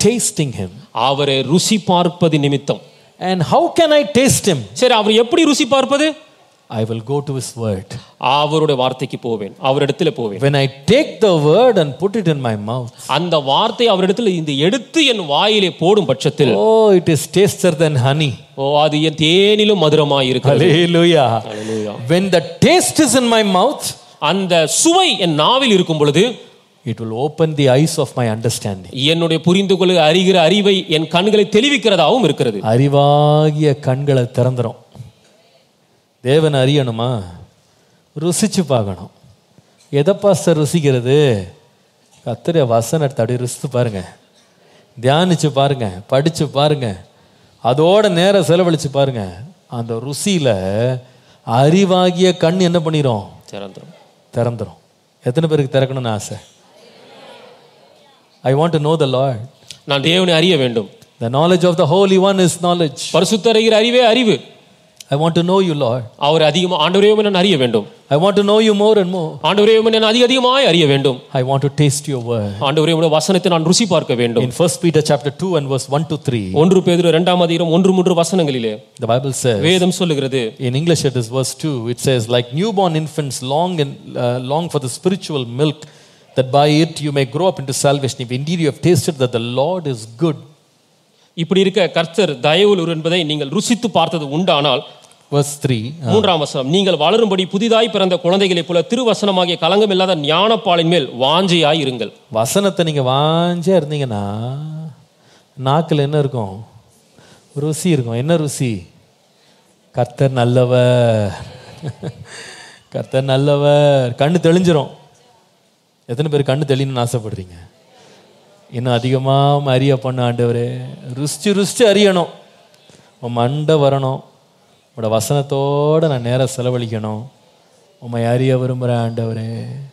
tasting him. அவரை ருசி பார்ப்பது நிமித்தம் And how can I taste him? சரி அவர் எப்படி ருசி பார்ப்பது I will go to his word. அவருடைய வார்த்தைக்கு போவேன் அவரிடத்துல போவேன் When I take the word and put it in my mouth, அந்த வார்த்தை அவரிடத்துல இந்த எடுத்து என் வாயிலே போடும் பட்சத்தில் oh, it is tastier than honey. ஓ அது என் தேனிலும் மதுரமாய் இருக்கிறது Hallelujah. Hallelujah. When the taste is in my mouth, அந்த சுவை என் நாவில் இருக்கும் பொழுது it will open the eyes of my understanding. என்னுடைய புரிந்து கொள்ள அறிகிற அறிவை என் கண்களை தெளிவிக்கிறதாகவும் இருக்கிறது அறிவாகிய கண்களை திறந்துரும் தேவன் அறியணுமா ருசிச்சு பார்க்கணும் எதைப்பா சார் ருசிக்கிறது கத்திர வசனத்தை அப்படியே ருசித்து பாருங்க தியானிச்சு பாருங்க படிச்சு பாருங்க அதோட நேரம் செலவழிச்சு பாருங்க அந்த ருசியில அறிவாகிய கண் என்ன பண்ணிரும் திறந்துரும் திறந்துரும் எத்தனை பேருக்கு திறக்கணும்னு ஆசை I want to know the Lord நான் தேவனை அறிய வேண்டும் the knowledge of the Holy One is knowledge பரிசுத்த அறிகிற அறிவே அறிவு I want to know you Lord அவர் அதிகமா ஆண்டவரே நான் அறிய வேண்டும் I want to know you more and more. ஆண்டவரே நான் அதிக அதிகமாய் அறிய வேண்டும் I want to taste your word. ஆண்டவரே உம்முடைய வசனத்தை நான் ருசி பார்க்க வேண்டும் In 1 Peter chapter 2 and verse 1 to 3, ஒன்று பேதுரு இரண்டாம் அதிகாரம் ஒன்று மூன்று வசனங்களிலே the Bible says, வேதம் சொல்லுகிறது in English it is verse 2, it says, like newborn infants long and uh, long for the spiritual milk, that by it you may grow up into salvation. If indeed you have tasted that the Lord is good. இப்படி இருக்க கர்த்தர் தயவுள்ளவர் என்பதை நீங்கள் ருசித்து பார்த்தது உண்டானால் Verse 3, uh, மூன்றாம் வசனம் நீங்கள் வளரும்படி புதிதாய் பிறந்த குழந்தைகளைப் போல திருவசனமாகிய களங்கமில்லாத ஞானப்பாலின் மேல் வாஞ்சையாய் இருங்கள் வசனத்தை நீங்கள் வாஞ்சா இருந்தீங்கன்னா நாக்கில் என்ன இருக்கும் ருசி இருக்கும் என்ன ருசி கர்த்தர் நல்லவர் கர்த்தர் நல்லவர் கண்ணு தெளிஞ்சிரும் எத்தனை பேர் கண்ணு தெளியணும்னு ஆசைப்படுறீங்க இன்னும் அதிகமாக அறிய பண்ண ஆண்டவரே ருசிச்சு ருசிச்சு அறியணும் உன் மண்டை வரணும் உங்களோட வசனத்தோட நான் நேரம் செலவழிக்கணும் உம்மை அறிய விரும்புகிறேன் ஆண்டவரே